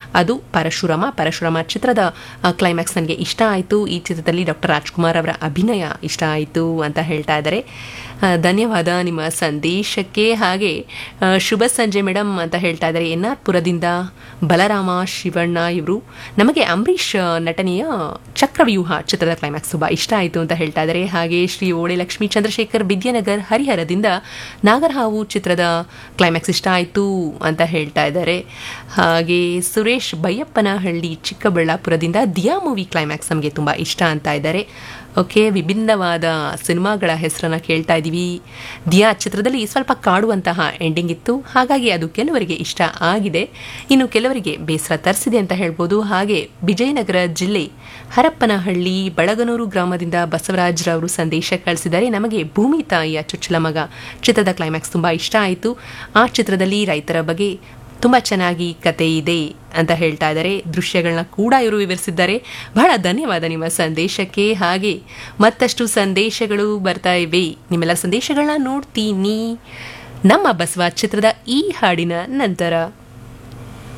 ಅದು ಪರಶುರಾಮ ಪರಶುರಾಮ ಚಿತ್ರದ ಕ್ಲೈಮ್ಯಾಕ್ಸ್ ನನಗೆ ಇಷ್ಟ ಆಯಿತು ಈ ಚಿತ್ರದಲ್ಲಿ ಡಾಕ್ಟರ್ ರಾಜ್ಕುಮಾರ್ ಅವರ ಅಭಿನಯ ಇಷ್ಟ ಆಯಿತು ಅಂತ ಹೇಳ್ತಾ ಇದ್ದಾರೆ ಆ, ಧನ್ಯವಾದ ನಿಮ್ಮ ಸಂದೇಶಕ್ಕೆ ಹಾಗೆ ಆ, ಶುಭ ಸಂಜೆ ಮೇಡಮ್ ಅಂತ ಹೇಳ್ತಾ ಇದ್ದಾರೆ ಎನ್ ಆರ್ ಪುರದಿಂದ ಬಲರಾಮ ಶಿವಣ್ಣ ಇವರು ನಮಗೆ ಅಂಬರೀಷ್ ಆ, ನಟನೆಯ ಚಕ್ರವ್ಯೂಹ ಚಿತ್ರದ ಕ್ಲೈಮ್ಯಾಕ್ಸ್ ತುಂಬ ಇಷ್ಟ ಆಯಿತು ಅಂತ ಹೇಳ್ತಾ ಇದ್ದಾರೆ ಹಾಗೆ ಶ್ರೀ ಓಳೆ ಲಕ್ಷ್ಮೀ ಚಂದ್ರಶೇಖರ್ ವಿದ್ಯಾನಗರ್ ಹರಿಹರದಿಂದ ನಾಗರಹಾವು ಚಿತ್ರದ ಕ್ಲೈಮ್ಯಾಕ್ಸ್ ಇಷ್ಟ ಆಯಿತು ಅಂತ ಹೇಳ್ತಾ ಇದ್ದಾರೆ ಹಾಗೆ ಸುರೇಶ್ ಬೈಯಪ್ಪನಹಳ್ಳಿ ಚಿಕ್ಕಬಳ್ಳಾಪುರದಿಂದ ದಿಯಾ ಮೂವಿ ಕ್ಲೈಮ್ಯಾಕ್ಸ್ ನಮಗೆ ತುಂಬ ಇಷ್ಟ ಅಂತ ಇದ್ದಾರೆ ಓಕೆ ವಿಭಿನ್ನವಾದ ಸಿನಿಮಾಗಳ ಹೆಸರನ್ನ ಕೇಳ್ತಾ ಇದ್ದೀವಿ ದಿಯಾ ಚಿತ್ರದಲ್ಲಿ ಸ್ವಲ್ಪ ಕಾಡುವಂತಹ ಎಂಡಿಂಗ್ ಇತ್ತು ಹಾಗಾಗಿ ಅದು ಕೆಲವರಿಗೆ ಇಷ್ಟ ಆಗಿದೆ ಇನ್ನು ಕೆಲವರಿಗೆ ಬೇಸರ ತರಿಸಿದೆ ಅಂತ ಹೇಳ್ಬೋದು ಹಾಗೆ ವಿಜಯನಗರ ಜಿಲ್ಲೆ ಹರಪ್ಪನಹಳ್ಳಿ ಬಳಗನೂರು ಗ್ರಾಮದಿಂದ ಬಸವರಾಜ್ರವರು ಸಂದೇಶ ಕಳಿಸಿದ್ದಾರೆ ನಮಗೆ ಭೂಮಿ ತಾಯಿಯ ಚುಚ್ಚಲ ಮಗ ಚಿತ್ರದ ಕ್ಲೈಮ್ಯಾಕ್ಸ್ ತುಂಬ ಇಷ್ಟ ಆಯಿತು ಆ ಚಿತ್ರದಲ್ಲಿ ರೈತರ ಬಗ್ಗೆ ತುಂಬ ಚೆನ್ನಾಗಿ ಕತೆ ಇದೆ ಅಂತ ಹೇಳ್ತಾ ಇದ್ದಾರೆ ದೃಶ್ಯಗಳನ್ನ ಕೂಡ ಇವರು ವಿವರಿಸಿದ್ದಾರೆ ಬಹಳ ಧನ್ಯವಾದ ನಿಮ್ಮ ಸಂದೇಶಕ್ಕೆ ಹಾಗೆ ಮತ್ತಷ್ಟು ಸಂದೇಶಗಳು ಬರ್ತಾ ಇವೆ ನಿಮ್ಮೆಲ್ಲ ಸಂದೇಶಗಳನ್ನ ನೋಡ್ತೀನಿ ನಮ್ಮ ಬಸವ ಚಿತ್ರದ ಈ ಹಾಡಿನ ನಂತರ